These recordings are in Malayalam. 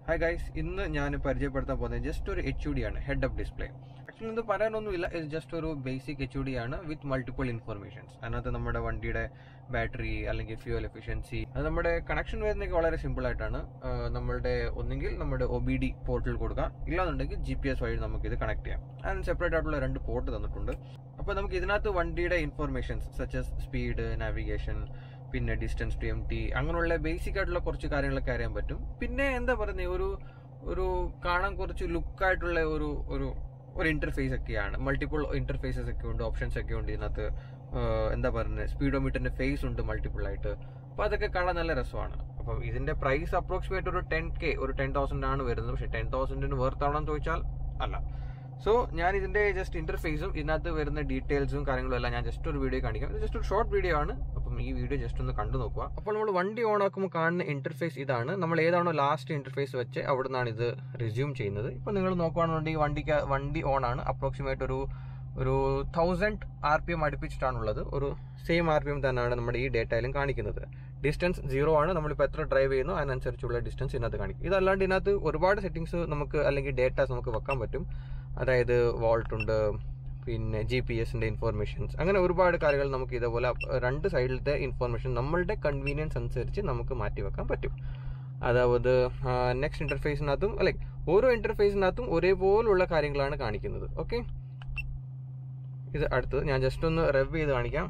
ഹായ് ഗൈസ് ഇന്ന് ഞാൻ പരിചയപ്പെടുത്താൻ പോകുന്നത് ജസ്റ്റ് ഒരു എച്ച് ഡി ആണ് ഹെഡ് അപ്പ് ഡിസ്പ്ലേ ആക്ച്വലി ഇത് പറയാനൊന്നുമില്ല ഇത് ജസ്റ്റ് ഒരു ബേസിക് എച്ച് ഡി ആണ് വിത്ത് മൾട്ടിപ്പിൾ ഇൻഫർമേഷൻസ് അതിനകത്ത് നമ്മുടെ വണ്ടിയുടെ ബാറ്ററി അല്ലെങ്കിൽ ഫ്യൂൽ എഫിഷ്യൻസി അത് നമ്മുടെ കണക്ഷൻ വരുന്നതൊക്കെ വളരെ സിമ്പിൾ ആയിട്ടാണ് ആ, നമ്മളുടെ ഒന്നുകിൽ നമ്മുടെ ഒ ബി ഡി പോർട്ടിൽ കൊടുക്കാം ഇല്ലാന്നുണ്ടെങ്കിൽ ജി പി എസ് വഴി നമുക്ക് ഇത് കണക്ട് ചെയ്യാം അതിന് സെപ്പറേറ്റ് ആയിട്ടുള്ള രണ്ട് പോർട്ട് തന്നിട്ടുണ്ട് അപ്പോൾ നമുക്ക് ഇതിനകത്ത് വണ്ടിയുടെ ഇൻഫർമേഷൻസ് സച്ചസ് സ്പീഡ് നാവിഗേഷൻ പിന്നെ ഡിസ്റ്റൻസ് ടു എം ടി അങ്ങനെയുള്ള ബേസിക് ആയിട്ടുള്ള കുറച്ച് കാര്യങ്ങളൊക്കെ അറിയാൻ പറ്റും പിന്നെ എന്താ പറയുന്നത് ഒരു ഒരു കാണാൻ കുറച്ച് ലുക്കായിട്ടുള്ള ഒരു ഒരു ഒരു ഇന്റർഫേസ് ഒക്കെയാണ് മൾട്ടിപ്പിൾ ഇന്റർഫേസസ് ഒക്കെ ഉണ്ട് ഓപ്ഷൻസ് ഒക്കെ ഉണ്ട് ഇതിനകത്ത് ആഹ് എന്താ പറയുന്നത് സ്പീഡോമീറ്ററിന്റെ ഫേസ് ഉണ്ട് മൾട്ടിപ്പിൾ ആയിട്ട് അപ്പൊ അതൊക്കെ കാണാൻ നല്ല രസമാണ് അപ്പം ഇതിന്റെ പ്രൈസ് അപ്രോക്സിമേറ്റ് ഒരു ടെൻ കെ ഒരു ടെൻ തൗസൻഡ് ആണ് വരുന്നത് പക്ഷെ ടെൻ തൗസൻഡിന് വേർത്താവണമെന്ന് ചോദിച്ചാൽ അല്ല സോ ഞാൻ ഇതിന്റെ ജസ്റ്റ് ഇന്റർഫേസും ഇതിനകത്ത് വരുന്ന ഡീറ്റെയിൽസും കാര്യങ്ങളും എല്ലാം ഞാൻ ജസ്റ്റ് ഒരു വീഡിയോ കാണിക്കാം ഇത് ജസ്റ്റ് ഒരു ഷോർട്ട് വീഡിയോ ആണ് അപ്പം ഈ വീഡിയോ ജസ്റ്റ് ഒന്ന് കണ്ടു നോക്കുക അപ്പോൾ നമ്മൾ വണ്ടി ഓൺ ആക്കുമ്പോൾ കാണുന്ന ഇന്റർഫേസ് ഇതാണ് നമ്മൾ ഏതാണോ ലാസ്റ്റ് ഇന്റർഫേസ് വെച്ച് അവിടെ നിന്നാണ് ഇത് റിസ്യൂം ചെയ്യുന്നത് ഇപ്പൊ നിങ്ങൾ നോക്കുകയാണെന്നുണ്ടെങ്കിൽ വണ്ടിക്ക് വണ്ടി ഓൺ ആണ് അപ്രോക്സിമേറ്റ് ഒരു ഒരു തൗസൻഡ് ആർ പി എം അടുപ്പിച്ചിട്ടാണുള്ളത് ഒരു സെയിം ആർ പി എം തന്നെയാണ് നമ്മുടെ ഈ ഡേറ്റയിലും കാണിക്കുന്നത് ഡിസ്റ്റൻസ് സീറോ ആണ് നമ്മളിപ്പോൾ എത്ര ഡ്രൈവ് ചെയ്യുന്നു അതിനനുസരിച്ചുള്ള ഡിസ്റ്റൻസ് ഇതിനകത്ത് കാണിക്കും ഇതല്ലാണ്ട് ഇതിനകത്ത് ഒരുപാട് സെറ്റിംഗ്സ് നമുക്ക് അല്ലെങ്കിൽ ഡേറ്റാസ് നമുക്ക് വെക്കാൻ പറ്റും അതായത് വോൾട്ട് ഉണ്ട് പിന്നെ ജി പി എസിന്റെ ഇൻഫോർമേഷൻസ് അങ്ങനെ ഒരുപാട് കാര്യങ്ങൾ നമുക്ക് ഇതേപോലെ രണ്ട് സൈഡിലത്തെ ഇൻഫോർമേഷൻ നമ്മളുടെ കൺവീനിയൻസ് അനുസരിച്ച് നമുക്ക് മാറ്റി വെക്കാൻ പറ്റും അതായത് നെക്സ്റ്റ് ഇന്റർഫേസിനകത്തും അല്ലെ ഓരോ ഇന്റർഫേസിനകത്തും ഒരേപോലുള്ള കാര്യങ്ങളാണ് കാണിക്കുന്നത് ഓക്കെ ഇത് അടുത്തത് ഞാൻ ജസ്റ്റ് ഒന്ന് റെവ് ചെയ്ത് കാണിക്കാം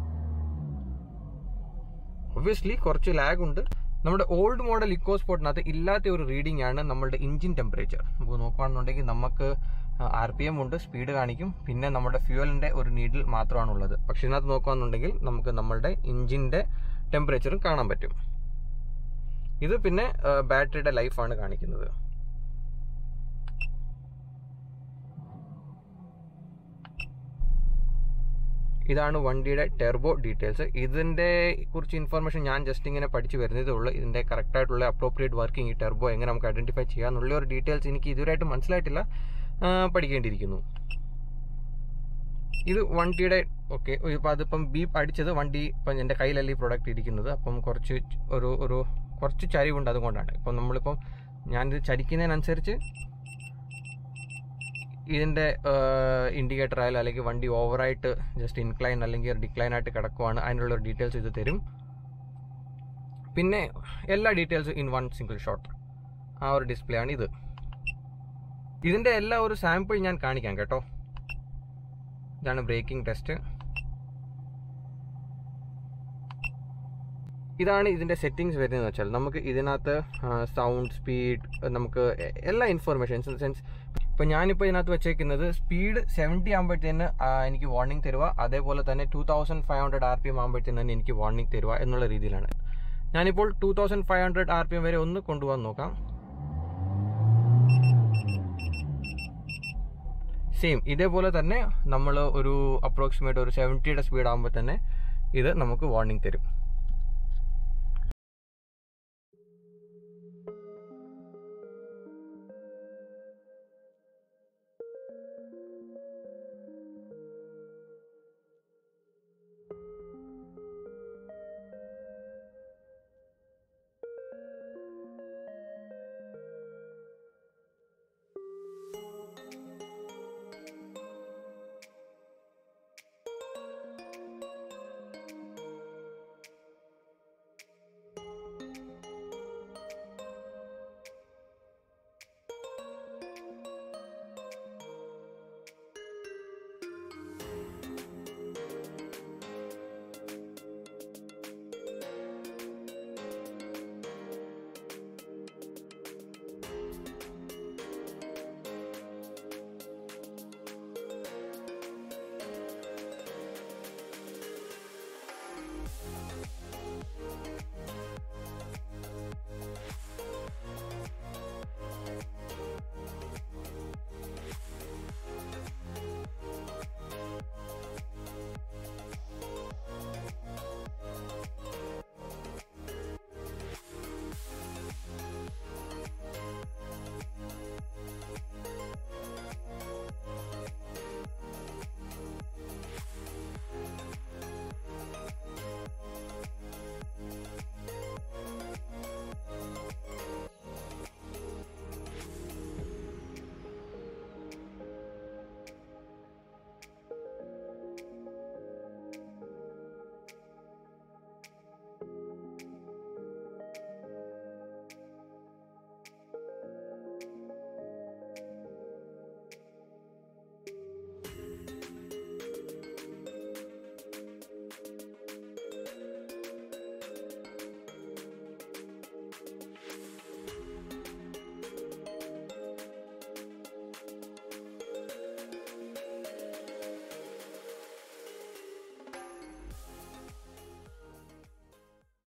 ഒബ്വിയസ്ലി കുറച്ച് ലാഗ് ഉണ്ട് നമ്മുടെ ഓൾഡ് മോഡൽ ഇക്കോ സ്പോർട്ടിനകത്ത് ഇല്ലാത്ത ഒരു റീഡിംഗ് ആണ് നമ്മളുടെ എഞ്ചിൻ ടെമ്പറേച്ചർ നമുക്ക് നോക്കുകയാണെന്നുണ്ടെങ്കിൽ നമുക്ക് ആർ പി എം ഉണ്ട് സ്പീഡ് കാണിക്കും പിന്നെ നമ്മുടെ ഫ്യൂവലിന്റെ ഒരു നീഡിൽ മാത്രമാണ് ഉള്ളത് പക്ഷെ ഇതിനകത്ത് നോക്കുകയാണെന്നുണ്ടെങ്കിൽ നമുക്ക് നമ്മളുടെ എഞ്ചിന്റെ ടെമ്പറേച്ചറും കാണാൻ പറ്റും ഇത് പിന്നെ ബാറ്ററിയുടെ ലൈഫാണ് കാണിക്കുന്നത് ഇതാണ് വണ്ടിയുടെ ടെർബോ ഡീറ്റെയിൽസ് ഇതിന്റെ കുറിച്ച് ഇൻഫർമേഷൻ ഞാൻ ജസ്റ്റ് ഇങ്ങനെ പഠിച്ചു വരുന്നതേ ഉള്ളൂ ഇതിന്റെ കറക്റ്റ് ആയിട്ടുള്ള അപ്രോപ്രിയേറ്റ് വർക്കിംഗ് ഈ ടെർബോ എങ്ങനെ നമുക്ക് ഐഡന്റിഫൈ ചെയ്യാന്നുള്ള ഒരു ഡീറ്റെയിൽസ് എനിക്ക് ഇതുവരെയായിട്ട് മനസ്സിലായിട്ടില്ല ആ, പഠിക്കേണ്ടിയിരിക്കുന്നു ഇത് വണ്ടിയുടെ ഓക്കെ ഇപ്പം അതിപ്പം ബീപ്പ് അടിച്ചത് വണ്ടി ഇപ്പം എൻ്റെ കയ്യിലല്ല ഈ പ്രൊഡക്റ്റ് ഇരിക്കുന്നത് അപ്പം കുറച്ച് ഒരു ഒരു കുറച്ച് ചരിവുണ്ട് അതുകൊണ്ടാണ് ഇപ്പം നമ്മളിപ്പം ഞാനിത് ചരിക്കുന്നതിനനുസരിച്ച് ഇതിന്റെ ഇൻഡിക്കേറ്റർ ആയാലും അല്ലെങ്കിൽ വണ്ടി ഓവറായിട്ട് ജസ്റ്റ് ഇൻക്ലൈൻ അല്ലെങ്കിൽ ഡിക്ലൈൻ ആയിട്ട് കിടക്കുവാണ് അതിനുള്ള ഒരു ഡീറ്റെയിൽസ് ഇത് തരും പിന്നെ എല്ലാ ഡീറ്റെയിൽസും ഇൻ വൺ സിംഗിൾ ഷോട്ട് ആ ഒരു ഡിസ്പ്ലേ ആണ് ഇത് ഇതിന്റെ എല്ലാ ഒരു സാമ്പിൾ ഞാൻ കാണിക്കാം കേട്ടോ ഇതാണ് ബ്രേക്കിംഗ് ടെസ്റ്റ് ഇതാണ് ഇതിന്റെ സെറ്റിംഗ്സ് വരുന്നത് വെച്ചാൽ നമുക്ക് ഇതിനകത്ത് സൗണ്ട് സ്പീഡ് നമുക്ക് എ- എല്ലാ ഇൻഫർമേഷൻസ് സെൻസ് ഇപ്പൊ ഞാനിപ്പോൾ ഇതിനകത്ത് വെച്ചേക്കുന്നത് സ്പീഡ് സെവൻറ്റി ആകുമ്പോഴത്തേന് എനിക്ക് വാർണിംഗ് തരുക അതേപോലെ തന്നെ two thousand five hundred R P M ആകുമ്പോഴത്തേന് തന്നെ എനിക്ക് വാർണിംഗ് തരുക എന്നുള്ള രീതിയിലാണ് ഞാനിപ്പോൾ two thousand five hundred R P M വരെ ഒന്ന് കൊണ്ടുപോകാൻ നോക്കാം സെയിം ഇതേപോലെ തന്നെ നമ്മൾ ഒരു അപ്രോക്സിമേറ്റ് ഒരു സെവൻറ്റിയുടെ സ്പീഡ് ആകുമ്പോൾ തന്നെ ഇത് നമുക്ക് വാർണിംഗ് തരും